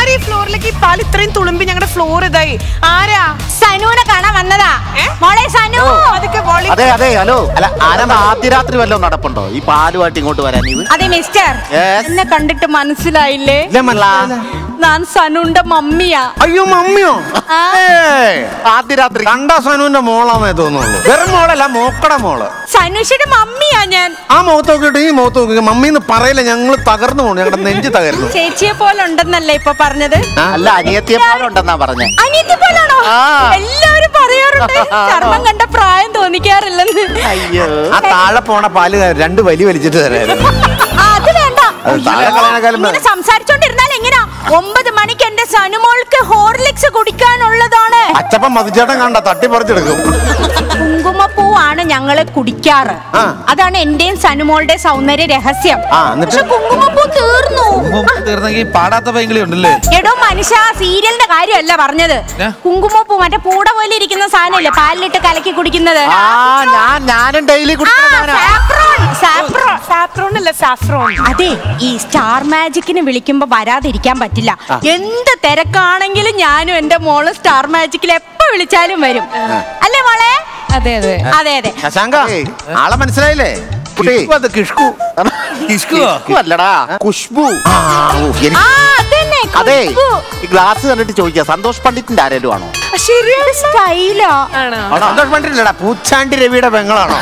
ആര് ഈ ഫ്ലോറിലേക്ക് ഈ പാൽ ഇത്രയും തുളുമ്പി ഞങ്ങളുടെ ഫ്ലോർ ഇതായി ആരാ സനുവിനെ കാണാൻ വന്നതാ ഏ? മോളെ സനു അതൊക്കെ വോളി അതെ അതെ ഹലോ അല്ല ആരാ ആദ്യ രാത്രി വല്ലതും നടപ്പുണ്ടോ ഈ പാലുമായിട്ട് ഇങ്ങോട്ട് വരാൻ ഇത് അതെ മിസ്റ്റർ Yes. എന്നെ കണ്ടിട്ട് മനസ്സിലായില്ലേ ഇല്ല മനസ്സിലായില്ല. ഞാൻ സനുന്റെ മമ്മിയാ അയ്യോ മമ്മിയോ ആ. ഏയ്, ആദ്യ രാത്രി കണ്ട സനുവിന്റെ മോളാന്നേ തോന്നുള്ളൂ വെറും മോളല്ല മോക്കടെ മോള് സനുഷിയുടെ മമ്മിയാ ഞാൻ ആ മുഖത്ത് നോക്കിയിട്ട് ഈ മുഖത്ത് നോക്കി മമ്മി എന്ന് പറയില്ല ഞങ്ങള് തകർന്നു പോണു ഞങ്ങളുടെ നെഞ്ച് തകർന്നു ചേച്ചിയെ പോലെ ഉണ്ടെന്നല്ലേ ഇപ്പൊ പറഞ്ഞത് അല്ല അനിയത്തിയെ പോലുണ്ടെന്നാ പറഞ്ഞേ അനിയത്തി പോലാണോ ആ. എല്ലാവരും പറയാറുണ്ട് ചർമ്മം കണ്ട പ്രായം തോന്നിക്കാറില്ലെന്ന് അയ്യോ ആ താഴെ പോണ പാല് രണ്ട് വലി വലിച്ചിട്ട് തരായിരുന്നു ആ, അത് വേണ്ട അത് താഴെ കളയണേക്കാളും ഇങ്ങനെ സംസാരിച്ചോണ്ടിരുന്നാൽ എങ്ങനാ ഒമ്പത് മണിക്ക് എന്റെ സനുമോൾക്ക് ഹോർലിക്സ് കുടിക്കാനുള്ളതാണ് അച്ചപ്പൻ മതിച്ചേട്ടൻ കണ്ട തട്ടിപ്പറിച്ചെടുക്കും കുങ്കുമപ്പൂവാണ് ഞങ്ങള് കുടിക്കാറ് ആ. അതാണ് എന്റെയും സനുമോളുടെ സൗന്ദര്യ രഹസ്യം ആ, എന്നിട്ട്? പക്ഷെ കുങ്കുമപ്പൂ തീർന്നു മുമ്പ് തീർന്നെങ്കിൽ പാടാത്ത പൈങ്കിളി ഉണ്ടല്ലേ എടോ മനുഷ്യ സീരിയലിന്റെ കാര്യമല്ല പറഞ്ഞത് ഏ? കുങ്കുമപ്പൂ മറ്റേ പൂട പോലെ ഇരിക്കുന്ന സാധനല്ലേ പാലിലിട്ട് കലക്കി കുടിക്കുന്നത് ആ ഞാൻ ഞാനും ഡെയിലി ആ, കുടിക്കുന്നവനാ സാഫ്രോൺ, സാഫ്രോൺ. സാഫ്രോൺ അല്ല സാഫ്രോൺ അതെ ഈ സ്റ്റാർ മാജിക്കിന് വിളിക്കുമ്പോ വരാതിരിക്കാൻ പറ്റില്ല എന്ത് തിരക്കാണെങ്കിലും ഞാനും എന്റെ മോള് സ്റ്റാർ മാജിക്കിൽ എപ്പോ വിളിച്ചാലും വരും അല്ലേ മോളെ അതെ അതെ അതെ അതെ ശശാങ്ക ഏയ്. ആളെ മനസ്സിലായില്ലേ കുട്ടി. കിഷ്കു അത് കിഷ്കു കിഷ്കുവോ? കിഷ്കു അല്ലടാ ഖുഷ്ബു ആ, ഓ, എനിക്ക് ആ അതന്നെ അതെ ഖുശ്ബു. ഈ ഗ്ലാസ് കണ്ടിട്ട് ചോദിക്കുക സന്തോഷ് പണ്ഡിറ്റിന്റെ ആരേലും ആണോ ശരിയാണ് സ്റ്റൈലോ ആണോ സന്തോഷ് പണ്ടില്ലടാ പൂച്ചാണ്ടി രവിയുടെ പെങ്ങളാണോ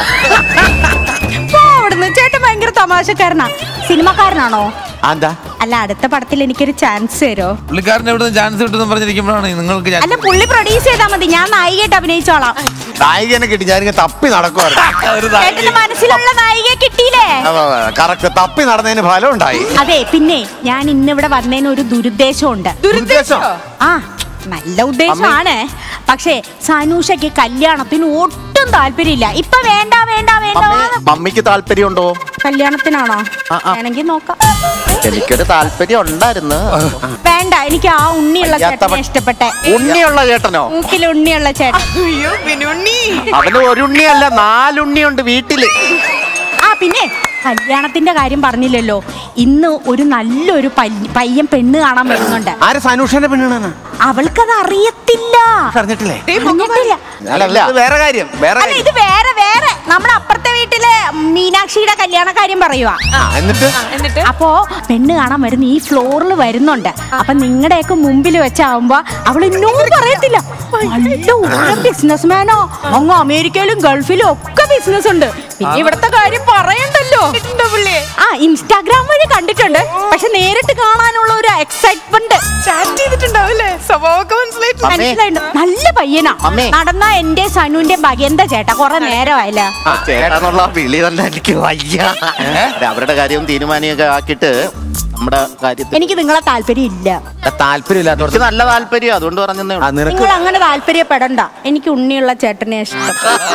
പോ അവിടുന്ന് ചേട്ടൻ ഭയങ്കര തമാശക്കാരനാ സിനിമക്കാരനാണോ എന്താ അല്ല അടുത്ത പടത്തിൽ എനിക്കൊരു ചാൻസ് തരോ പുള്ളിക്കാരൻ എവിടെ ചാൻസ് കിട്ടുമെന്ന് പറഞ്ഞിരിക്കുമ്പോഴാണ് നിങ്ങൾക്ക് ഞാൻ അല്ല പുള്ളി പ്രൊഡ്യൂസ് ചെയ്താൽ മതി ഞാൻ നായികയായിട്ട് അഭിനയിച്ചോളാം നായികനെ കിട്ടി ഞാനിങ്ങനെ തപ്പി നടക്കുവായിരുന്നു ഒരു ചേട്ടന്റെ മനസ്സിലുള്ള നായികയെ കിട്ടിയില്ലേ കറക്റ്റ് തപ്പി നടന്നതിന് ഫലം ഉണ്ടായി അതെ പിന്നെ ഞാൻ ഇന്നിവിടെ വന്നതിന് ഒരു ദുരുദ്ദേശമുണ്ട് ദുരുദ്ദേശം ആ നല്ല ഉദ്ദേശമാണ് പക്ഷേ സനൂഷയ്ക്ക് കല്യാണത്തിന് ഒട്ടും താല്പര്യമില്ല ഇപ്പൊ വേണ്ട വേണ്ട വേണ്ട മമ്മി മമ്മിക്ക് താല്പര്യമുണ്ടോ കല്യാണത്തിനാണോ ആ, ആ. വേണമെങ്കിൽ നോക്കാം എനിക്കൊരു താല്പര്യം ഉണ്ടായിരുന്നു വേണ്ട എനിക്ക് ആ ഉണ്ണിയുള്ള വയ്യാത്ത ചേട്ടനെ പ- ഇഷ്ടപ്പെട്ടെ ഉണ്ണിയുള്ള ചേട്ടനോ മൂക്കിൽ ഉണ്ണിയുള്ള ചേട്ടൻ അയ്യോ പിന്നുണ്ണി അവന് ഒരു ഉണ്ണിയല്ല നാലുണ്ണിയുണ്ട് വീട്ടില് ആ പിന്നെ കല്യാണത്തിന്റെ കാര്യം പറഞ്ഞില്ലല്ലോ ഇന്ന് ഒരു നല്ലൊരു പയ്യ- പയ്യൻ പെണ്ണ് കാണാൻ വരുന്നുണ്ട് ആര് സനൂഷന്റെ പെണ്ണാണ് അവൾക്കത് അറിയത്തില്ല അറിഞ്ഞിട്ടില്ലേ അറിഞ്ഞിട്ടില്ല അല്ല ഇത് വേറെ കാര്യം വേറെ അല്ല കാര്യം ഇത് വേറെ വേറെ നമ്മുടെ അപ്പുറത്തെ വീട്ടിലെ മീനാക്ഷിയുടെ കല്യാണ കാര്യം പറയുവാ ആ, എന്നിട്ട് എന്നിട്ട് അപ്പോ പെണ്ണ് കാണാൻ വരുന്ന ഈ ഫ്ലോറിൽ വരുന്നുണ്ട് അപ്പൊ നിങ്ങളുടെയൊക്കെ മുമ്പിൽ വെച്ചാവുമ്പോ അവള് നോ പറയത്തില്ല നല്ല ഉഗ്രം ബിസിനസ്മാനോ അങ്ങ് അമേരിക്കയിലും ഗൾഫിലും ഒക്കെ ബിസിനസ് ഉണ്ട് പിന്നെ ഇവിടത്തെ കാര്യം പറയണ്ടല്ലോ ഉണ്ടോ പുള്ളിയെ ആ ഇൻസ്റ്റാഗ്രാം വഴി കണ്ടിട്ടുണ്ട് പക്ഷെ നേരിട്ട് കാണാനുള്ള ഒരു എക്സൈറ്റ്മെന്റ് ചാറ്റ് ചെയ്തിട്ടുണ്ടാവില്ലേ സ്വഭാവമൊക്കെ മനസ്സിലായിട്ടില്ല അമ്മേ. മനസ്സിലായിട്ടുണ്ട് നല്ല പയ്യനാ അമ്മേ. നടന്ന എന്റെ സനുവിന്റെ ഭഗന്ത ചേട്ടാ കൊറേ നേരമായില്ല ആ, ചേട്ടാന്നുള്ള ആ വിളി തന്നെ എനിക്ക് വയ്യ അതെ, അവരുടെ കാര്യം തീരുമാനിയൊക്കെ ആക്കിയിട്ട് നമ്മുടെ കാര്യത്തിൽ എനിക്ക് നിങ്ങളെ താല്പര്യം ഇല്ല താല്പര്യമില്ലാത്തോടത്ത് എനിക്ക് നല്ല താല്പര്യം അതുകൊണ്ട് പറഞ്ഞതേ ആ ഉള്ളൂ. നിനക്ക് നിങ്ങൾ അങ്ങനെ താല്പര്യപ്പെടണ്ട എനിക്ക് ഉണ്ണിയുള്ള ചേട്ടനെ ഇഷ്ടം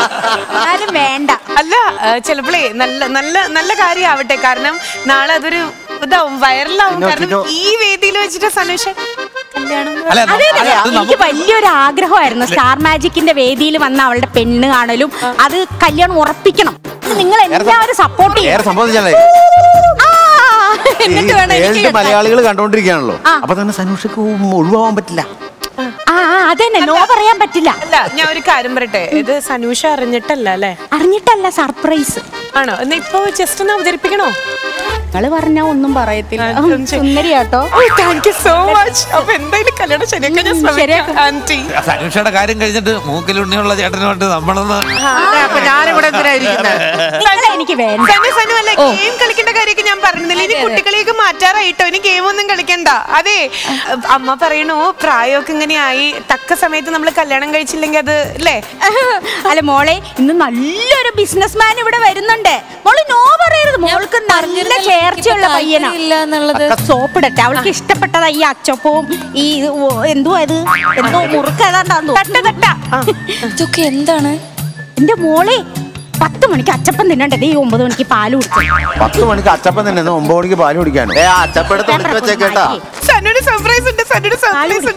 ആരും വേണ്ട അല്ല ആ, ചിലപ്പോഴേ നല്ല നല്ല നല്ല കാര്യമാവട്ടെ കാരണം നാളെ അതൊരു ഇതാവും വൈറലാവും പിന്നെ- കാരണം പിന്നെ- ഈ വേദിയിൽ വെച്ചിട്ട് സനുഷ കല്യാണം എന്ന് അല്ല അതെ അതെ അല്ല, അത് എനിക്ക് നമുക്ക് വലിയൊരു ആഗ്രഹമായിരുന്നു സ്റ്റാർ മാജിക്കിന്റെ വേദിയിൽ വന്ന അവളുടെ പെണ്ണ് കാണലും അത് കല്യാണം ഉറപ്പിക്കണം നിങ്ങൾ എല്ലാവരും സപ്പോർട്ട് വേറെ ചെയ്യണം സംഭവിച്ചാലേ ആ, എന്നിട്ട് വേണം എനിക്ക് ഏഴ് കിട്ടാൻ. മലയാളികൾ കണ്ടോണ്ടിരിക്കുകയാണല്ലോ ആ. അപ്പൊ തന്നെ സനൂഷക്ക് ഒഴിവാൻ പറ്റില്ല ആ ആ, അതന്നെ നോ പറയാൻ പറ്റില്ല അല്ല ഞാൻ ഒരു കാര്യം പറയട്ടെ ഇത് സനൂഷ അറിഞ്ഞിട്ടല്ല അല്ലേ അറിഞ്ഞിട്ടല്ല സർപ്രൈസ് ആണോ എന്നാ ഇപ്പൊ ജസ്റ്റ് ഒന്ന് അവതരിപ്പിക്കണോ നിങ്ങള് പറഞ്ഞാ ഒന്നും പറയത്തില്ല ആ, ഉം, സുന്ദരിയാട്ടോ താങ്ക് യു സോ മച്ച് അപ്പൊ എന്തായാലും കല്യാണം ശരിയാക്കാൻ ഞാൻ ഉം, ശ്രമിക്കാം ശരിയാക്കാം. ആന്റി സനുഷയുടെ കാര്യം കഴിഞ്ഞിട്ട് മൂക്കിലുണ്ണിയുള്ള ചേട്ടനുമായിട്ട് നമ്മളൊന്ന് അപ്പൊ ഞാനിവിടെ എന്തിനാ ഇരിക്കുന്നെ? നിങ്ങളെ എനിക്ക് വേണ്ട സനു സനു അല്ല ഗെയിം കളിക്കേണ്ട കാര്യമൊക്കെ ഞാൻ പറഞ്ഞില്ല ഇനി കുട്ടികളെയൊക്കെ മാറ്റാറായിട്ടോ ഇനി ഗെയിം ഒന്നും കളിക്കണ്ട അതെ അമ്മ പറയണു പ്രായമൊക്കെ ഇങ്ങനെയായി തക്ക സമയത്ത് നമ്മൾ കല്യാണം കഴിച്ചില്ലെങ്കിൽ അത് അല്ലേ അല്ല മോളെ ഇന്ന് നല്ലൊരു ബിസിനസ്മാൻ ഇവിടെ വരുന്നുണ്ട് മോള് നോ പറയരുത് മോൾക്ക് നല്ല ചേർച്ചയുള്ള പയ്യനാ ഇല്ല എന്നുള്ളത് സോപ്പിടട്ടെ അവൾക്ക് ഇഷ്ടപ്പെട്ടതാ ഈ അച്ചപ്പവും ഈ ഓ, എന്തുവാ ഇത് എന്തോ മുറുക്ക് ഏതാണ്ടാന്ന് തട്ട തട്ട ഇതൊക്കെ എന്താണ് എന്റെ മോളെ പത്ത് മണിക്ക് അച്ചപ്പം തിന്നണ്ടേ ഈ ഒമ്പത് മണിക്ക് പാല് കുടിച്ചു പത്ത് മണിക്ക് അച്ചപ്പൻ തന്നെ ഒമ്പത് മണിക്ക് പാല് കുടിക്കാനോ ഏ അച്ചപ്പെടുത്ത് വിളിച്ചു വെച്ചേക്കേട്ടാ സനുയുടെ സർപ്രൈസ് ഉണ്ട് സനുയുടെ സർപ്രൈസ് ഉണ്ട്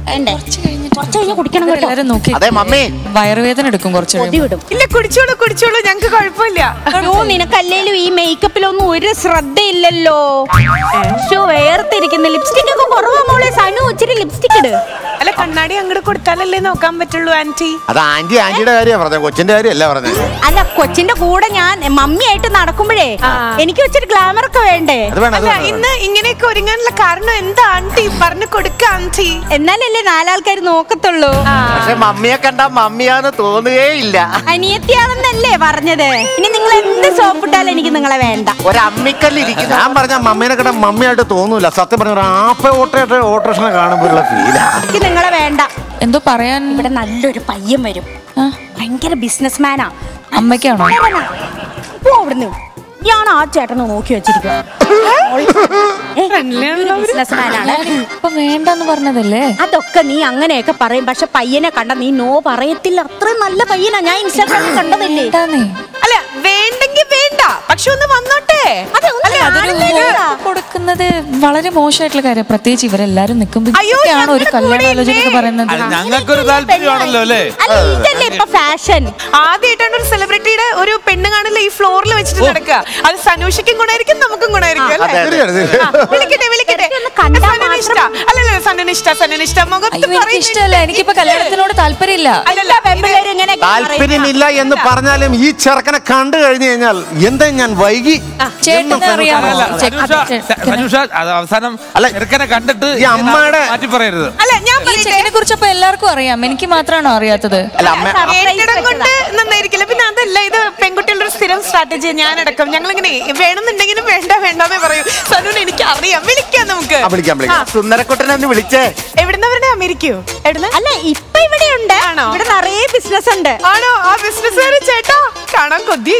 വേണ്ടേ കുറച്ച് കഴിഞ്ഞിട്ട് കുറച്ച് കഴിഞ്ഞ് കുടിക്കണം കേട്ടോ എല്ലാരും നോക്കി അതെ മമ്മി വയറുവേദന എടുക്കും കുറച്ച് കൊതി കഴിയുമ്പോ. വിടും ഇല്ല കുടിച്ചോളൂ കുടിച്ചോളൂ ഞങ്ങക്ക് കുഴപ്പമില്ല അയ്യോ നിനക്കല്ലേലും ഈ മേക്കപ്പിലൊന്നും ഒരു ശ്രദ്ധയില്ലല്ലോ ഷോ വേർതിരിക്കുന്ന ലിപ്സ്റ്റിക് ഒക്കെ കുറവാ മോളെ സനു ഇച്ചിരി ലിപ്സ്റ്റിക് ഇട് അല്ല കണ്ണാടി അങ്ങോട്ട് കൊടുത്താലല്ലേ നോക്കാൻ പറ്റുള്ളൂ ആന്റി അത് ആന്റി ആന്റിയുടെ കാര്യമാണ് പറഞ്ഞത് കൊച്ചിന്റെ കാര്യമല്ല പറഞ്ഞത് അല്ല കൊച്ചിന്റെ കൂടെ ഞാൻ മമ്മിയായിട്ട് നടക്കുമ്പോഴേ എനിക്ക് ഇച്ചിരി ഗ്ലാമർ ഒക്കെ വേണ്ടേ അത് വേണം അത് അല്ല വേണം ഇന്ന് ഇങ്ങനെയൊക്കെ ഒരുങ്ങാനുള്ള കാരണം എന്താ ആന്റി പറഞ്ഞു കൊടുക്ക ആന്റി എന്നാലല്ലേ നാലാൾക്കാർ നോക്കത്തുള്ളൂ പക്ഷെ മമ്മിയെ കണ്ട മമ്മിയാന്ന് തോന്നുകയില്ല അനിയത്തിയാണെന്നല്ലേ പറഞ്ഞത് ഇനി നിങ്ങൾ എന്ത് സോപ്പിട്ടാലും എനിക്ക് നിങ്ങളെ വേണ്ട ഒരമ്മിക്കല്ലിരിക്കുന്നു ഞാൻ പറഞ്ഞ മമ്മീനെ കണ്ട മമ്മിയായിട്ട് തോന്നൂല സത്യം പറഞ്ഞ ഒരു ആപ്പ ഓട്ടോ ഓട്ടോറിക്ഷനെ കാണുമ്പോഴുള്ള ഫീലാ എനിക്ക് നിങ്ങളെ വേണ്ട എന്തോ പറയാൻ ഇവിടെ നല്ലൊരു പയ്യൻ വരും ആ, ഭയങ്കര ബിസിനസ്മാനാ അമ്മയ്ക്കാണോ പോ അവിടുന്ന് ഞാൻ ആ ചേട്ടനെ നോക്കി വെച്ചിരിക്കുക ബിസിനസ്മാനാണ് ഇപ്പൊ വേണ്ടെന്ന് പറഞ്ഞതല്ലേ അതൊക്കെ നീ അങ്ങനെയൊക്കെ പറയും പക്ഷെ പയ്യനെ കണ്ട നീ നോ പറയത്തില്ല അത്രയും നല്ല പയ്യനാ ഞാൻ ഇൻസ്റ്റാഗ്രാമിൽ കണ്ടതല്ലേ വേണ്ടാന്നേ അല്ല വേണ്ടെങ്കിൽ വേണ്ട പക്ഷെ ഒന്ന് വന്നോട്ടെ അതെ, ഒന്ന് അല്ല, അതൊരു കാണുന്നില്ല. hope കൊടുക്കുന്നത് വളരെ മോശമായിട്ടുള്ള കാര്യം പ്രത്യേകിച്ച് ഇവരെല്ലാരും നിൽക്കുമ്പോ അയ്യോ, ഇതൊക്കെയാണോ ഒരു ഞങ്ങളുടെ കല്യാണ കൂടെ ആലോചന ഇല്ലേ? പറയുന്നത് അത് ഞങ്ങൾക്കൊരു താല്പര്യമാണല്ലോ അല്ലേ അല്ല ഇതല്ലേ ഇപ്പൊ ഫാഷൻ ആദ്യമായിട്ടാണ് ഒരു സെലിബ്രിറ്റിയുടെ ഒരു പെണ്ണ് കാണില്ല ഈ ഫ്ലോറിൽ വെച്ചിട്ട് നടക്കുക അത് സനൂഷിക്കും ഗുണമായിരിക്കും നമുക്കും ഗുണമായിരിക്കും അല്ലേ? ശരിയാണ്, ശരിയാണ്. ആ, വിളിക്കട്ടെ വിളിക്കട്ടെ വെറുതെ ഒന്ന് കണ്ടാ സനൂന് ഇഷ്ടാ അല്ലല്ല സനൂന് ഇഷ്ട സനൂന് ഇഷ്ട മുഖത്ത് അയ്യോ എനിക്ക് പറയുന്നുണ്ട്. ഇഷ്ടമല്ല എനിക്കിപ്പോ കല്യാണത്തിനോട് താല്പര്യമില്ല അല്ലല്ല പെമ്പിള്ളേര് ഇങ്ങനെ താല്പര്യമില്ല എന്ന് പറഞ്ഞാലും ഈ ചെറുക്കനെ കണ്ടു കഴിഞ്ഞു കഴിഞ്ഞാൽ എന്താ ഞാൻ വൈകി ചേട്ടനെ അറിയാമോ അല്ല, ചെക്ക് സനുഷ, ചെ- സനുഷ, അത് അവസാനം അല്ല, ചെറുക്കനെ കണ്ടിട്ട് ഈ അമ്മയുടെ- മാറ്റി പറയരുത് അല്ല ഞാൻ ഈ പറയട്ടെ ചെക്കനെ കുറിച്ച് അപ്പൊ എല്ലാവർക്കും അറിയാം എനിക്ക് മാത്രമാണോ അറിയാത്തത് അല്ല അമ്മ ഏറ്റവും കൊണ്ട് നന്നായിരിക്കില്ല പിന്നെ അതല്ല ഇത് പെൺകുട്ടികളുടെ ഒരു സ്ഥിരം സ്ട്രാറ്റജി ഞാനടക്കം ഞങ്ങൾ ഇങ്ങനെ വേണമെന്നുണ്ടെങ്കിലും വേണ്ട വേണ്ടെന്നേ പറയൂ സനൂന് എനിക്ക് അറിയാം വിളിക്കാം നമുക്ക് ആ, വിളിക്കാം വിളിക്കാം സുന്ദരക്കുട്ടനെ ഒന്ന് വിളിച്ചേ എവിടുന്ന അവരുടെ അമേരിക്കയോ എവിടുന്ന അല്ല ഇപ്പൊ ഇവിടെ ഉണ്ട് ആണോ? ഇവിടെ നിറയെ ബിസിനസ് ഉണ്ട് ആണോ ആ ബിസിനസ്സുകാരി ചേട്ടാ കാണാൻ കൊതി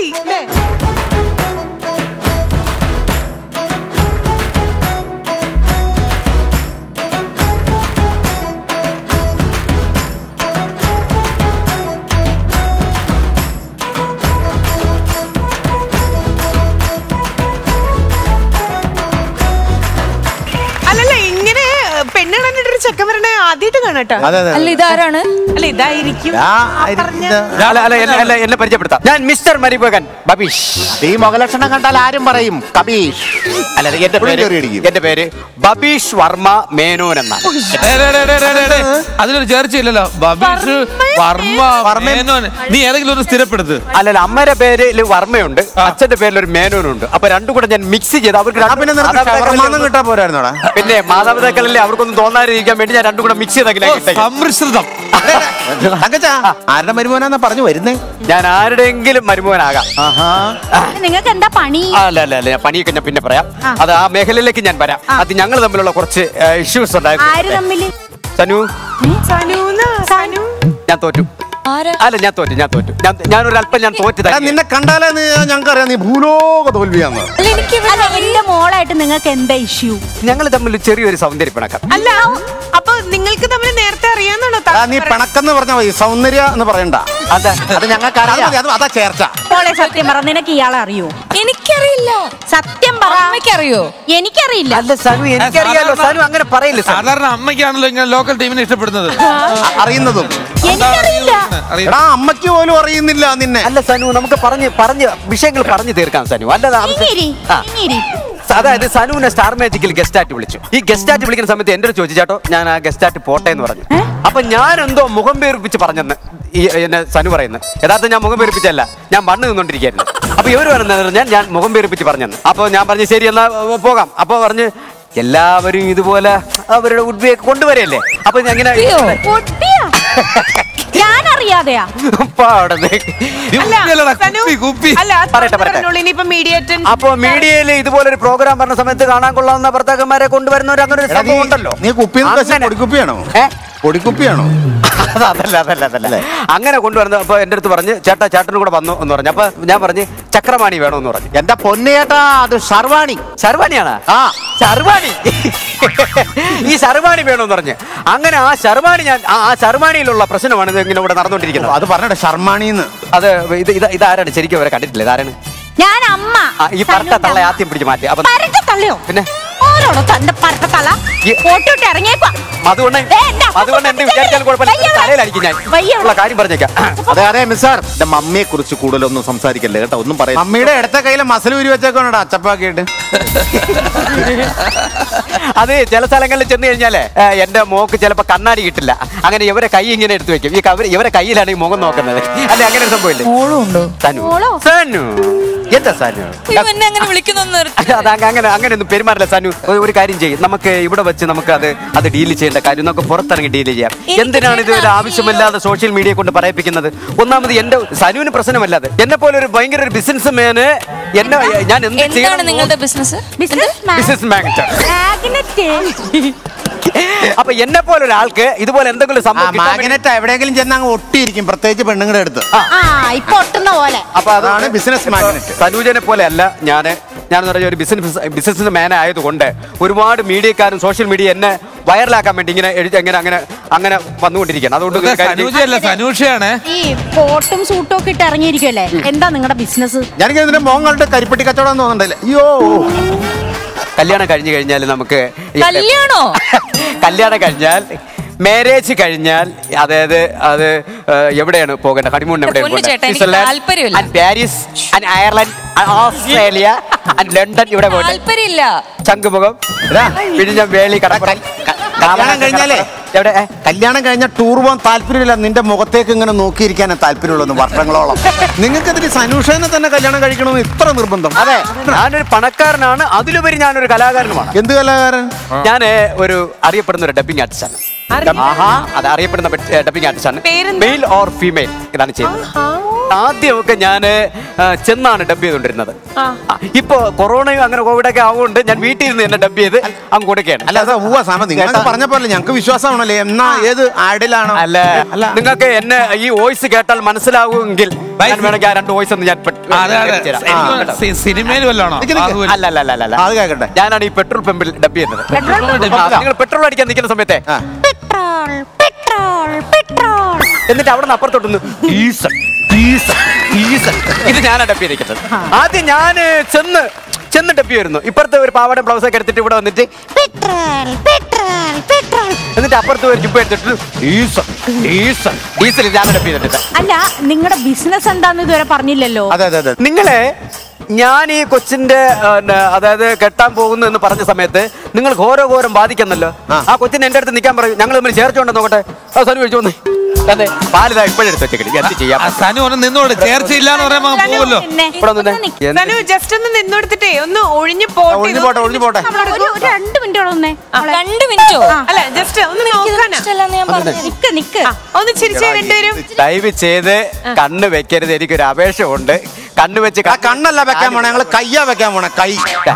അല്ലല്ല ഇങ്ങനെ പെണ്ണ് കണ്ടിട്ടൊരു ചെക്കൻ വരണേ ആദ്യമായിട്ട് കാണട്ടോ അതെ അതെ അല്ല ഇതാരാണ് അല്ല ഇതായിരിക്കും ആ, ആ ആയിരിക്കും. പറഞ്ഞ അല്ല അല്ല എന്നെ- അല്ല എന്നെ പരിചയപ്പെടുത്താം ഞാൻ മിസ്റ്റർ മരിമകൻ ബബീഷ് ഈ മുഖലക്ഷണം കണ്ടാൽ ആരും പറയും കബീഷ് അല്ല അല്ല, എന്റെ പുള്ളി പേര് കയറി അടിക്കും. എന്റെ പേര് ബബീഷ് വർമ്മ മേനോൻ എന്നാണ് ഡേ, ഡേ, ഡേ, ഡേ, ഡേ, ഡേ. അതിലൊരു ചേർച്ചയില്ലല്ലോ ബബീഷ് വർമ്മ മേനോൻ നീ ഏതെങ്കിലും ഒന്ന് സ്ഥിരപ്പെടുത്ത് അല്ലല്ല അമ്മയുടെ പേരിൽ വർമ്മയുണ്ട് അച്ഛന്റെ പേരിൽ ഒരു മേനോനുണ്ട് അപ്പൊ രണ്ടും കൂടെ ഞാൻ മിക്സ് ചെയ്ത് അവർക്ക് ആ, രണ്ട് പിന്നെ നിനക്ക് മാതാപിതാക്കളല്ലേ ഷവർമാന്നും കിട്ടാൻ പോരായിരുന്നോടാ പിന്നെ മാതാപിതാക്കളല്ലേ അവർക്കൊന്നും തോന്നാതിരിക്കാൻ വേണ്ടി ഞാൻ രണ്ടും കൂടെ മിക്സ് ചെയ്താക്കി ഓ, സമ്മിശ്രിതം തങ്കച്ചാ ആരുടെ മരുമോനാന്നാ പറഞ്ഞു വരുന്നേ ഞാൻ ആരുടെയെങ്കിലും മരുമോനാകാം ആഹാ നിങ്ങൾക്ക് എന്താ പണി ആ, അല്ല അല്ല അല്ല ഞാൻ പണിയൊക്കെ ഞാൻ പിന്നെ പറയാം അത് ആ മേഖലയിലേക്ക് ഞാൻ വരാം അത് ഞങ്ങൾ തമ്മിലുള്ള കുറച്ച് ഇഷ്യൂസ് ആര് ഉണ്ടായിരുന്നു തമ്മില് സനു സനൂന സനു ഞാൻ തോറ്റു ആരാ അല്ല ഞാൻ തോറ്റു ഞാൻ തോറ്റു ഞാൻ ഞാനൊരു അല്പം ഞാൻ തോറ്റു എടാ, നിന്നെ കണ്ടാലേ ഞങ്ങൾക്ക് അറിയാം നീ ഭൂലോക തോൽവിയാന്ന് അല്ല എനിക്ക് അല്ല എന്റെ മോളായിട്ട് നിങ്ങൾക്ക് എന്താ ഇഷ്യൂ ഞങ്ങൾ തമ്മിൽ ചെറിയൊരു സൗന്ദര്യ പിണക്കം അല്ല അപ്പൊ നിങ്ങൾക്ക് തമ്മിൽ നേരത്തെ അറിയാന്നാണോ എടാ, നീ പിണക്കെന്ന് പറഞ്ഞാൽ മതി സൗന്ദര്യ എന്ന് പറയണ്ട അതെ അത് ഞങ്ങൾക്ക് അത് അറിയാം മതി, അത് അതാ ചേർച്ച മോളെ സത്യം പറ നിനക്ക് ഇയാളെ അറിയോ എനിക്കറിയില്ല സത്യം പറ അമ്മയ്ക്കറിയോ എനിക്കറിയില്ല അല്ല സനു എനിക്കറിയാലോ സനു അങ്ങനെ പറയില്ല സനു സാധാരണ അമ്മയ്ക്കാണല്ലോ ഇങ്ങനെ ലോക്കൽ ടീമിനെ ഇഷ്ടപ്പെടുന്നത് അ- അറിയുന്നതും എനിക്കറിയില്ല അറിയില്ല. എടാ അമ്മയ്ക്ക് പോലും അറിയുന്നില്ല നിന്നെ അല്ല സനു നമുക്ക് പറഞ്ഞ് പറഞ്ഞ് വിഷയങ്ങൾ പറഞ്ഞു തീർക്കാം സനു അല്ലാതെ ആവശ്യം- ഇങ്ങിരി, ആ. ഇങ്ങിരി. അതായത് സനുവിനെ സ്റ്റാർ മാജിക്കിൽ ഗസ്റ്റ് ആയിട്ട് വിളിച്ചു ഈ ഗസ്റ്റ് ആയിട്ട് വിളിക്കുന്ന സമയത്ത് എന്റെ അടുത്ത് ചോദിച്ചു ചേട്ടോ ഞാൻ ആ ഗസ്റ്റ് ആയിട്ട് പോട്ടെ എന്ന് പറഞ്ഞു അപ്പൊ ഞാൻ എന്തോ മുഖം പേരിപ്പിച്ച് പറഞ്ഞെന്ന് ഈ എന്നെ സനു പറയുന്നത് യഥാർത്ഥം ഞാൻ മുഖം പേരിപ്പിച്ചല്ല ഞാൻ മണ്ണ് നിന്നോണ്ടിരിക്കായിരുന്നു അപ്പൊ ഇവർ പറയുന്നത് ഞാൻ ഞാൻ മുഖം പേരിപ്പിച്ച് പറഞ്ഞെന്ന് അപ്പൊ ഞാൻ പറഞ്ഞു ശരി എന്നാ ഏ, പോകാം അപ്പൊ പറഞ്ഞ് എല്ലാവരും ഇതുപോലെ അവരുടെ ഉഡ്ബിയൊക്കെ കൊണ്ടുവരല്ലേ അപ്പൊ ഞാൻ ഇങ്ങനെ അയ്യോ. പൊട്ടിയാ? ഞാനറിയാതെയാ നീ കുപ്പിയല്ലടാ, സനു, കുപ്പി കുപ്പി അല്ല പറയട്ടെ, പറയട്ടെ. പറഞ്ഞോളൂ ഇനിയിപ്പോ മീഡിയേറ്റൻ അപ്പൊ മീഡിയയിൽ ഇതുപോലെ ഒരു പ്രോഗ്രാം പറഞ്ഞ സമയത്ത് കാണാൻ കൊള്ളാവുന്ന ഭർത്താക്കന്മാരെ കൊണ്ടുവരുന്നവർ അങ്ങനെ ഒരു എടാ, നീ- സംഭവം ഉണ്ടല്ലോ നീ കുപ്പി അങ്ങനെ. പൊടിക്കുപ്പിയാണോ ഏ? പൊടിക്കുപ്പിയാണോ അത് അതല്ല അതല്ല അതല്ല അങ്ങനെ കൊണ്ടുവരുന്നത് അപ്പൊ എന്റെ അടുത്ത് പറഞ്ഞ് ചേട്ടാ ചേട്ടനും കൂടെ വന്നു എന്ന് പറഞ്ഞു അപ്പൊ ഞാൻ പറഞ്ഞ് ചക്രമാണി വേണമെന്ന് പറഞ്ഞു എന്റെ പൊന്നേട്ടാ അത് ഷർവാണി ശർവാണിയാണ് ആ ശർവാണി ഈ ശർവാണി വേണമെന്ന് പറഞ്ഞ് അങ്ങനെ ആ ശർവാണി ഞാൻ ആ ആ ശർവാണിയിലുള്ള പ്രശ്നമാണ് ഇത് ഇങ്ങനെ ഇവിടെ നടന്നുകൊണ്ടിരിക്കുന്നത് അത് പറഞ്ഞിട്ട് ഷർമാണിന്ന് അത് ഇത് ഇത് ഇതാരാണ് ശരിക്കും അവരെ കണ്ടിട്ടില്ല ഇതാരാണ് ഞാൻ അമ്മ ആ, ഈ പരട്ട തള്ള ആദ്യം പിടിച്ച് മാറ്റി അപ്പൊ പരട്ട തള്ളയോ പിന്നെ ഓരോടോ തന്റെ പരട്ട തള്ള ഈ- ഫോട്ടോ ഇട്ട് ഇറങ്ങിയേക്കുവാ അതുകൊണ്ട് വേണ്ട. അതുകൊണ്ട് എന്നെ വിചാരിച്ചാൽ കുഴപ്പമില്ല വയ്യ. തലയിലടിക്കും ഞാൻ വയ്യ. ഉള്ള കാര്യം പറഞ്ഞേക്കാം അതെ അതെ മിസ്സാർ എന്റെ മമ്മിയെ കുറിച്ച് കൂടുതലൊന്നും സംസാരിക്കല്ലേ കേട്ടോ ഒന്നും പറയാം മമ്മിയുടെ ഇടത്തെ കയ്യിലെ മസൽ ഉരി വെച്ചേക്കോണടാ അച്ചപ്പാക്കിയിട്ട് അത് ചില സ്ഥലങ്ങളിൽ ചെന്ന് കഴിഞ്ഞാലേ ഏ, എന്റെ മോക്ക് ചിലപ്പോ കണ്ണാടി കിട്ടില്ല അങ്ങനെ ഇവരെ കൈ ഇങ്ങനെ എടുത്തു വെക്കും ഈ കവര് ഇവരെ കയ്യിലാണ് ഈ മുഖം നോക്കുന്നത് അല്ലെ അങ്ങനെ ഒരു സംഭവമില്ലേ മോളും ഉണ്ടോ സനു മോളോ? സനു എന്താ സനു അയ്യോ, എന്നെ അങ്ങനെ വിളിക്കുന്നൊന്നും നിർത്തി അത് അങ്ങ- അങ്ങനെ അങ്ങനെ ഒന്നും പെരുമാറില്ല സനു ഒരു- ഒരു കാര്യം ചെയ്യും നമുക്ക് ഇവിടെ വെച്ച് നമുക്ക് അത് അത് ഡീൽ ചെയ്യേണ്ട കാര്യം നമുക്ക് പുറത്തിറങ്ങി ഡീൽ ചെയ്യാം എനിക്ക് എന്തിനാണ് ഇത് ഒരു ചേട്ടൻ ആവശ്യമില്ലാതെ സോഷ്യൽ മീഡിയ കൊണ്ട് പറയിപ്പിക്കുന്നത് ഒന്നാമത് എന്റെ സനുവിന് പ്രശ്നമല്ലാതെ എന്നെ പോലെ ഒരു ഭയങ്കര ഒരു ബിസിനസ് മാന് എന്നെ ഞാൻ എന്ത് എന്താണ് ചെയ്യണം നിങ്ങളുടെ business business business magnate magnate അപ്പൊ എന്നെ പോലെ ഒരാൾക്ക് ഇതുപോലെ എന്തെങ്കിലും ആ സംഭവം കിട്ടാൻ വേണ്ടി- മാഗ്നറ്റ് എവിടെയെങ്കിലും ചെന്ന് അങ്ങ് ഒട്ടിയിരിക്കും പ്രത്യേകിച്ച് പെണ്ണുങ്ങളുടെ അടുത്ത് ആ ഇപ്പൊ ഒട്ടുന്ന പോലെ അപ്പൊ അതാണ് ബിസിനസ് മാഗ്നറ്റ് സനൂജനെ പോലെ അല്ല ഞാന് ഞാനെന്ന് പറഞ്ഞ ഒരു ബിസിനസ് ബിസിനസ് മാൻ ആയതുകൊണ്ട് ഒരുപാട് മീഡിയക്കാരും സോഷ്യൽ മീഡിയ എന്നെ വൈറലാക്കാൻ വേണ്ടി ഇങ്ങനെ എഴുതി അങ്ങനെ അങ്ങനെ അങ്ങനെ വന്നുകൊണ്ടിരിക്കുകയാണ് അതുകൊണ്ട് ഒരു കാര്യം ചെയ്യ്. സനൂജയല്ല സനൂഷയാണ് ഈ കോട്ടും സൂട്ടും ഒക്കെ ഇട്ട് ഇറങ്ങിയിരിക്കുമല്ലേ എന്താ നിങ്ങളുടെ ബിസിനസ് ഞാനിങ്ങനെ ഇതിന്റെ മോൻ കണ്ടിട്ട് കരിപ്പെട്ടി കച്ചവടം തോന്നുന്നുണ്ടല്ലേ അയ്യോ കല്യാണം കഴിഞ്ഞു കഴിഞ്ഞാൽ നമുക്ക് ഈ- കല്യാണോ കല്യാണം കഴിഞ്ഞാൽ മാരേജ് കഴിഞ്ഞാൽ അതായത് അത് ഏഹ്, എവിടെയാണ് പോകേണ്ടത് ഹണിമൂണിന് എവിടെയാണ് പൊന്നു ചേട്ടാ, എനിക്ക് സ്വിറ്റ്സർലാൻഡ്, താല്പര്യമില്ല. and Paris and Ireland and Australia and London ഇവിടെ പോകട്ടെ താല്പര്യമില്ല ശംഖുമുഖം വിഴിഞ്ഞം വേളി കടപ്പുറം കല്യാണം കഴിഞ്ഞാലേ എവിടെ ഏ? കല്യാണം കഴിഞ്ഞ ടൂർ പോകാൻ താല്പര്യമില്ല നിന്റെ മുഖത്തേക്ക് ഇങ്ങനെ നോക്കിയിരിക്കാനേ താല്പര്യമുള്ളൂ വർഷങ്ങളോളം നിങ്ങൾക്ക് ഇതിന് സനൂഷനെ തന്നെ കല്യാണം കഴിക്കണമെന്ന് ഇത്ര നിർബന്ധം അതെ ഞാനൊരു പണക്കാരനാണ് അതിലുപരി ഞാനൊരു കലാകാരനുമാണ് എന്ത് കലാകാരൻ ഞാൻ ഒരു അറിയപ്പെടുന്ന ഒരു ഡബിംഗ് ആർട്ടിസ്റ്റാണ് ആഹാ അത് അറിയപ്പെടുന്ന ഡബിംഗ് ആർട്ടിസ്റ്റാണ് പേരെന്താ? മെയിൽ ഓർ ഫീമെയിൽ ഇതാണ് ചെയ്യുന്നത് ആദ്യമൊക്കെ ഞാൻ ചെന്നാണ് ഡബ് ചെയ്തുകൊണ്ടിരുന്നത് ആ, ഇപ്പൊ കൊറോണയും അങ്ങനെ കോവിഡ് ഒക്കെ ആവുകൊണ്ട് ഞാൻ വീട്ടിൽ ഇരുന്ന് തന്നെ ഡബ് ചെയ്ത് അങ്ങ് കൊടുക്കുകയാണ് അല്ല അതാ ഊവ സാമ നിങ്ങൾ പറഞ്ഞ പോലെ ഞങ്ങൾക്ക് വിശ്വാസമാണല്ലേ എന്നാ ഏത് ആഡിലാണോ അല്ല അല്ല നിങ്ങൾക്ക് എന്നെ ഈ വോയിസ് കേട്ടാൽ മനസ്സിലാവുമെങ്കിൽ ഞാൻ വേണമെങ്കിൽ ആ രണ്ട് വോയിസ് ഒന്ന് ഞാൻ പെ- അതെ അതെ തരാം. എനിക്ക് ആ, തോന്നുന്നു സി- സിനിമയിൽ വല്ലാണോ നിക്ക് നിക്ക്. ബാഹുബലി. അല്ല അല്ല അല്ല അല്ല അത് കേക്കട്ടെ ഞാനാണ് ഈ പെട്രോൾ പമ്പിൽ ഡബ് ചെയ്യുന്നത് പെട്രോൾ ആ, നിങ്ങൾ പെട്രോൾ അടിക്കാൻ നിൽക്കുന്ന സമയത്തെ ആ. പെട്രോൾ പെട്രോൾ പെട്രോൾ എന്നിട്ട് അവിടെ നിന്ന് അപ്പുറത്തോട്ടൊന്ന് ഡീസൽ ഡീസൽ ഡീസൽ ഇത് ഞാനാണ് ഡബ് ചെയ്തിരിക്കുന്നത് ആദ്യം ഞാൻ ചെന്ന് ചെന്ന് ഡബ് ചെയ്യുന്നു ഇപ്പുറത്തെ ഒരു പാവാട ബ്ലൗസ് ഒക്കെ എടുത്തിട്ട് ഇവിടെ വന്നിട്ട് പെട്രോൾ പെട്രോൾ പെട്രോൾ എന്നിട്ട് അപ്പുറത്ത് ഒരു ജുബ എടുത്തിട്ട് ഡീസൽ ഡീസൽ ഡീസൽ ഞാൻ ഡബ് ചെയ്തിട്ടുണ്ട് അല്ല നിങ്ങളുടെ ബിസിനസ് എന്താന്ന് ഇതുവരെ പറഞ്ഞില്ലല്ലോ അതെ അതെ അതെ നിങ്ങളെ ഞാൻ ഈ കൊച്ചിന്റെ ആ, ന- അതായത് കെട്ടാൻ പോകുന്നു എന്ന് പറഞ്ഞ സമയത്ത് നിങ്ങൾ ഘോരഘോരം ബാധിക്കുന്നല്ലോ ആ കൊച്ചിന് എന്റെ അടുത്ത് നിൽക്കാൻ പറയും ഞങ്ങൾ തമ്മിൽ ചേർച്ചോണ്ടോ നോക്കട്ടെ ആ സനു കഴിച്ചു വന്നേ അതെ പാലിതാ ഇപ്പോഴെടുത്ത് വെച്ചേക്കടി എന്ത് ചെയ്യാം ആ, സനു ഒന്ന് നിന്നോട് ചേർച്ച ഇല്ല എന്ന് പറയുമ്പോ അങ്ങ് പോവല്ലോ പിന്നെ ഇവിടെ വന്നേ. ഒന്ന് നിക്ക്. എന്ത്? സനു ജസ്റ്റ് ഒന്ന് നിന്നോടുത്തിട്ടേ ഒന്ന് ഒഴിഞ്ഞു ഒഴിഞ്ഞു പോട്ടെ ഒഴിഞ്ഞു പോട്ടെ ഒരു ഒരു രണ്ട് മിനിറ്റ് വന്നേ രണ്ട് മിനിറ്റോ അല്ല ജസ്റ്റ് ഒന്ന് നോക്കാനാ ഇഷ്ടമല്ലെന്ന് ഞാൻ പറഞ്ഞു നിക്ക് നിക്ക് ആ, ഒന്ന് ചിരിച്ചേ രണ്ടുപേരും ദയവ് ചെയ്ത് കണ്ണ് വെക്കരുത് എനിക്കൊരു അപേക്ഷയുണ്ട് കണ്ണ് വെച്ച് ആ കണ്ണല്ല വെക്കാൻ പോണേ ഞങ്ങള് കയ്യാ വെക്കാൻ പോണേ കൈ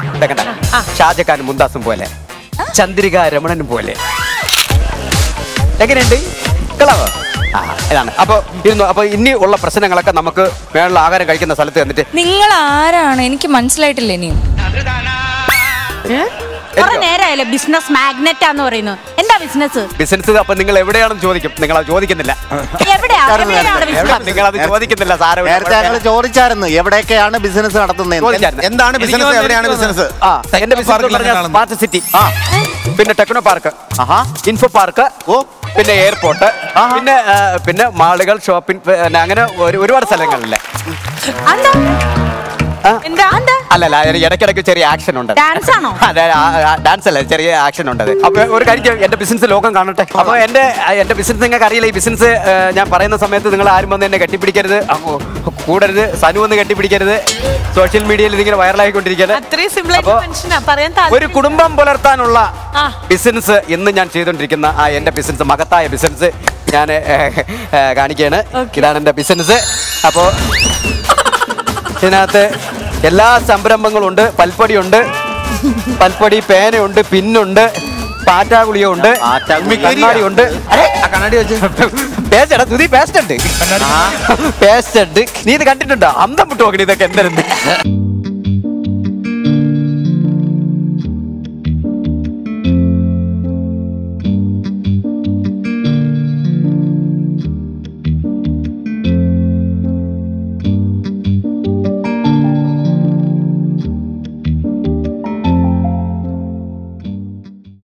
ഷാജഖാൻ മുന്താസും പോലെ ചന്ദ്രിക രമണനും പോലെ എങ്ങനെയുണ്ട് കളവ് ആ ഇതാണ് അപ്പൊ ഇരുന്നു അപ്പൊ ഇനി ഉള്ള പ്രശ്നങ്ങളൊക്കെ നമുക്ക് വേണമെങ്കിൽ ആഹാരം കഴിക്കുന്ന സ്ഥലത്ത് എന്നിട്ട് നിങ്ങൾ ആരാണ് എനിക്ക് മനസ്സിലായിട്ടില്ല ഇനിയും കുറെ നേരമായല്ലേ ബിസിനസ് മാഗ്നറ്റ് ആന്ന് പറയുന്നു എന്താ ബിസിനസ് ബിസിനസ് അപ്പൊ നിങ്ങൾ എവിടെയാണെന്ന് ചോദിക്കും നിങ്ങൾ അത് ചോദിക്കുന്നില്ല എവിടെയാ എവിടെയാണ് ബിസിനസ് നിങ്ങൾ അത് ചോദിക്കുന്നില്ല സാറ് നേരത്തെ ഞങ്ങൾ ചോദിച്ചായിരുന്നു എവിടെയൊക്കെയാണ് ബിസിനസ് നടത്തുന്നത് ചോദിച്ചായിരുന്നു. എന്താണ് എനിക്ക് ബിസിനസ് തോന്നുന്നു എവിടെയാണ് എനിക്ക് ബിസിനസ് ആ ടെക്നോ എന്റെ ബിസിനസ് പാർക്കിലാണ് പറഞ്ഞ കാണുന്നത്. സ്മാർട്ട് സിറ്റി ആ പിന്നെ ടെക്നോ പാർക്ക് ആഹാ ഇൻഫോ പാർക്ക് ഓ പിന്നെ എയർപോർട്ട് പിന്നെ ആ, പിന്നെ മാളുകൾ ഷോപ്പിംഗ് പിന്നെ അങ്ങനെ ഒരു- ഒരുപാട് സ്ഥലങ്ങളില്ലേ എന്താ ആ? എന്താ അല്ല അല്ല അതിന് ഇടയ്ക്കിടയ്ക്ക് ചെറിയ ആക്ഷൻ ഉണ്ട് ഡാൻസ് ആണോ അതെ ഡാൻസ് അല്ല ചെറിയ ആക്ഷൻ ഉണ്ട് അത് അപ്പൊ ഒരു കാര്യം ചെയ്യ്, എന്റെ ബിസിനസ് ലോകം കാണട്ടെ അപ്പൊ എന്റെ എന്റെ ബിസിനസ് നിങ്ങൾക്ക് അറിയില്ല ഈ ബിസിനസ് ഞാൻ പറയുന്ന സമയത്ത് നിങ്ങൾ ആരും വന്ന് എന്നെ കെട്ടിപ്പിടിക്കരുത് അപ്പൊ കൂടരുത് സനു വന്ന് കെട്ടിപ്പിടിക്കരുത് സോഷ്യൽ മീഡിയയിൽ ഇതിങ്ങനെ വൈറലായിക്കൊണ്ടിരിക്കുന്നത് അത്രയും സിമ്പിൾ ആയിട്ട് അപ്പൊ മനുഷ്യനാ പറയാൻ ഒരു താല്പര്യം കുടുംബം പുലർത്താനുള്ള ആ. ബിസിനസ് ഇന്ന് ഞാൻ ചെയ്തുകൊണ്ടിരിക്കുന്ന ആ എന്റെ ബിസിനസ് മഹത്തായ ബിസിനസ് ഞാൻ കാണിക്കുകയാണ് ഇതാണ് എന്റെ ബിസിനസ് അപ്പോ ഇതിനകത്ത് എല്ലാ സംരംഭങ്ങളും ഉണ്ട് പൽപ്പൊടിയുണ്ട് പൽപ്പൊടി പേനയുണ്ട് പിന്നുണ്ട് പാറ്റാഗുളിയുണ്ട് കണ്ണാടി ഉണ്ട് ആ കണ്ണാടി വെച്ച് പേസ്റ്റ് എടാ തുതി പേസ്റ്റ് ഉണ്ട് പേസ്റ്റ് ഉണ്ട് നീ ഇത് കണ്ടിട്ടുണ്ടോ അന്തം വിട്ടു നോക്കണേ ഇതൊക്കെ എന്തായിരുന്നു